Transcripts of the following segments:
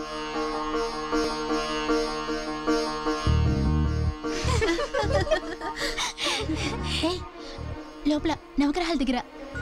ఏయ్, లోపల నవగ్రహాల దగ్గర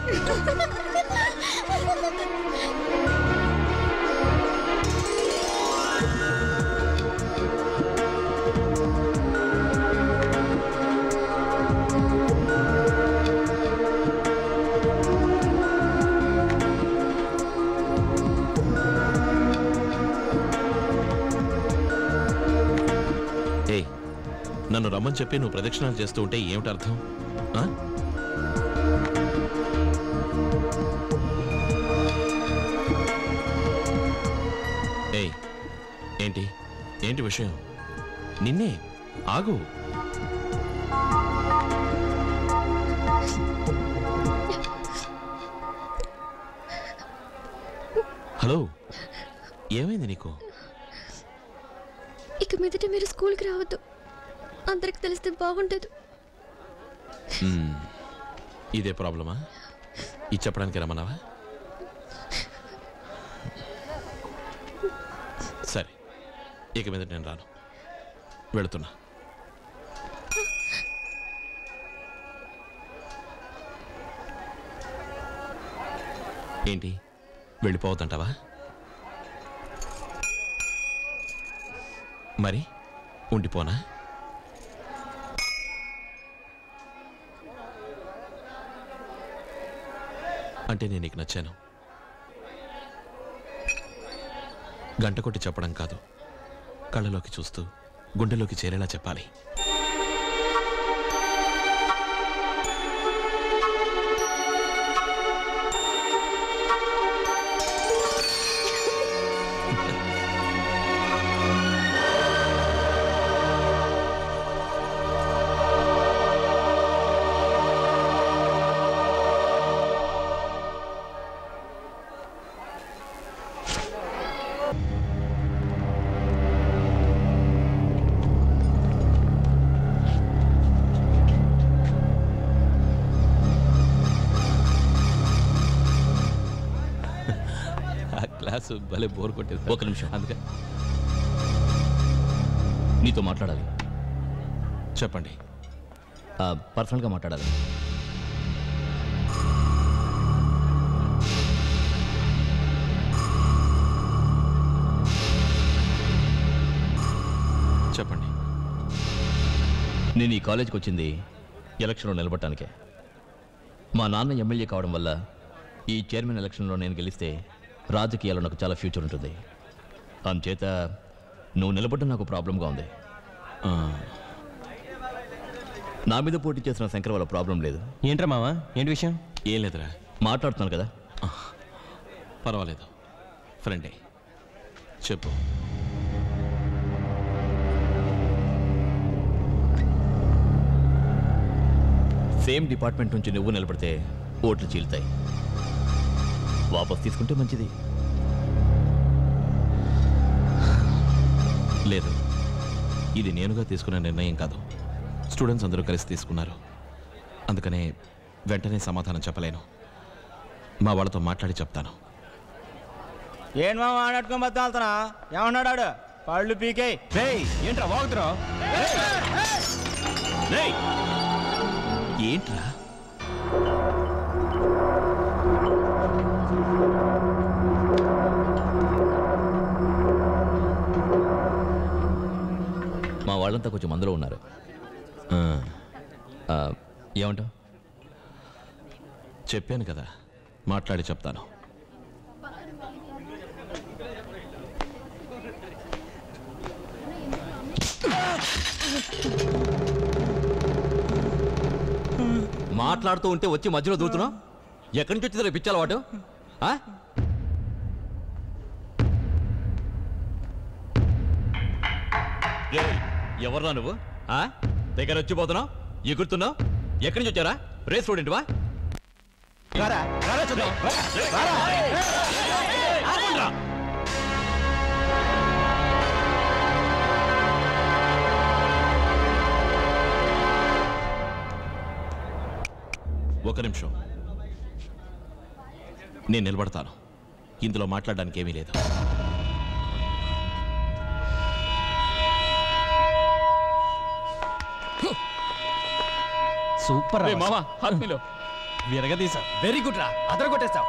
ఏయ్ నన్ను రమ్మని చెప్పి నువ్వు ప్రదక్షిణాలు చేస్తూ ఉంటే ఏమిటి అర్థం ఆ? ఏయ్ ఏంటి ఏంటి విషయం నిన్నే ఆగు హలో ఏమైంది నీకు ఇక మీదట మీరు స్కూల్కి రావద్దు అందరికి తెలిస్తే బాగుండదు మ్మ్. ఇదే ప్రాబ్లమా ఇది చెప్పడానికి రమ్మన్నావా సరే ఇక మీద నేను రాను వెళుతున్నా ఏంటి వెళ్ళిపోవద్దంటావా మరి ఉండిపోనా అంటే నేను నీకు నచ్చాను గంట కొట్టి చెప్పడం కాదు కళ్ళలోకి చూస్తూ గుండెలోకి చేరేలా చెప్పాలి ఆ క్లాసు భలే బోర్ కొట్టేది ఒక నిమిషం. అందుకే నీతో మాట్లాడాలి చెప్పండి ఆ, పర్సనల్గా మాట్లాడాలి చెప్పండి నేను ఈ కాలేజీకి వచ్చింది ఎలక్షన్లో నిలబడటానికే మా నాన్న ఎమ్మెల్యే కావడం వల్ల ఈ చైర్మన్ ఎలక్షన్లో నేను గెలిస్తే రాజకీయాల్లో నాకు చాలా ఫ్యూచర్ ఉంటుంది అందుచేత నువ్వు నిలబడడం నాకు ప్రాబ్లంగా ఉంది ఆ, నా మీద పోటీ చేసిన శంకర్ వల్ల ప్రాబ్లం లేదు ఏంట్రా మావా ఏంటి విషయం ఏం లేదురా మాట్లాడుతున్నాను కదా పర్వాలేదు ఫ్రెండే చెప్పు సేమ్ డిపార్ట్మెంట్ నుంచి నువ్వు నిలబడితే ఓట్లు చీలుతాయి వాపస్ తీసుకుంటే మంచిది లేదు ఇది నేనుగా తీసుకున్న నిర్ణయం కాదు స్టూడెంట్స్ అందరూ కలిసి తీసుకున్నారు అందుకనే వెంటనే సమాధానం చెప్పలేను మా వాళ్ళతో మాట్లాడి చెప్తాను ఏం మామ ఆడాడుకొని బతా వెళ్తున్నా ఏమన్నాడు ఆడు పళ్ళు పీకే రేయ్ ఏంట్రా వాగుతున్నావు ఏంట్రా మా వాళ్ళంతా కొంచెం మందులో ఉన్నారు ఆ, ఆ, ఏమంటావు చెప్పాను కదా మాట్లాడి చెప్తాను మాట్లాడుతూ ఉంటే వచ్చి మధ్యలో దూరుతున్నావు ఎక్కడి నుంచి వచ్చిందో పిచ్చాల వాటు ఆ? ఏయ్, ఎవర్రా నువ్వు ఆ? దగ్గర వచ్చిపోతున్నావు ఎగురుతున్నావు ఎక్కడి నుంచి వచ్చారా రేస్ స్టూడెంట్ వా రారా రారా చూద్దాం రారా ఒక నిమిషం నేను నిలబడతాను ఇందులో మాట్లాడడానికి ఏమీ లేదు సూపర్ రే మావా హాత్మీలో విరగదీసా వెరీ గుడ్ రా అదర కొట్టేస్తావు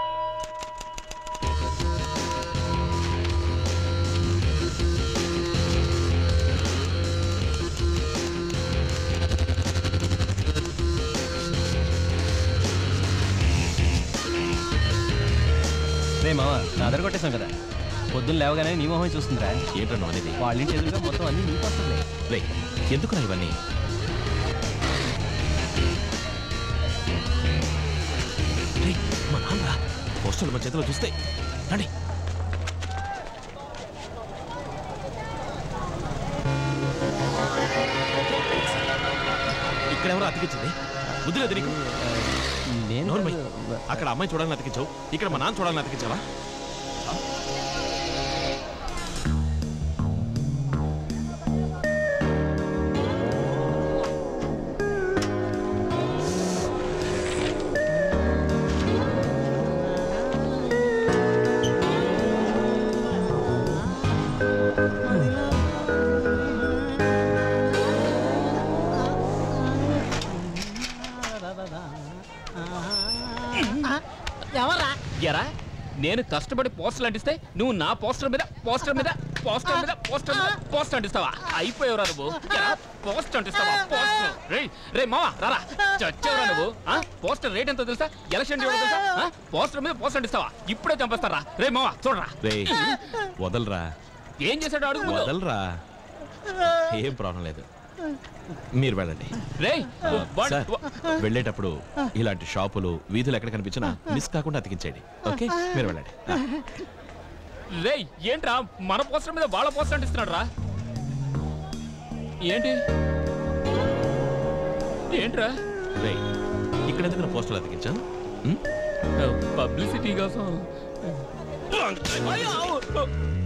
రే మావా అదర కొట్టేసాం కదా పొద్దున్న లేవగానే నీ మొహం చూస్తుందిరా ఏంటన్నా అనేది వాళ్ళ ఇంటి ఎదురుగా మొత్తం అన్ని నీకు వస్తుంది రే ఎందుకురా ఇవన్నీ రేయ్, మా నాన్న పోస్టర్లు మన చేతిలో చూస్తే రండి ఇక్కడెవరో అతికించింది బుద్ధిలేదు నీకు నేను నోర్మై అక్కడ అమ్మాయి చూడాలని అతికించావు ఇక్కడ మా నాన్న చూడాలని అతికించావా ఎరా నేను కష్టపడి పోస్టర్లు అంటిస్తే నువ్వు నా పోస్టర్ మీద పోస్టర్ మీద పోస్టర్ మీద పోస్టర్ మీద పోస్టర్ అంటిస్తావా అయిపోయావురా నువ్వు ఎరా, పోస్టర్ అంటిస్తావా పోస్టర్ రే రే మావా రారా చచ్చావురా నువ్వు ఆ? పోస్టర్ రేట్ ఎంతో తెలుసా ఎలక్షన్ డే ఎవరో తెలుసా ఆ? పోస్టర్ మీద పోస్టర్ అంటిస్తావా ఇప్పుడే చంపేస్తారా రే మావా చూడరా రే వదలరా ఏం చేశాడు అడుగు ముందు. వదలరా ఏం ప్రాబ్లం లేదు మీరు వెళ్ళండి రేయ్ ఆ, వాడు- సార్ వెళ్ళేటప్పుడు ఇలాంటి షాపులు వీధులు ఎక్కడ కనిపించినా మిస్ కాకుండా అతికించేయండి ఓకే మీరు వెళ్ళండి ఆ, రేయ్ ఏంట్రా మన పోస్టర్ మీద వాళ్ళ పోస్టర్ అంటిస్తున్నాడు రా ఏంటి ఏంట్రా రేయ్ ఇక్కడ ఎందుకు పోస్టర్లు అతికించాం ఉం? పబ్లిసిటీ కోసం అయ్యో!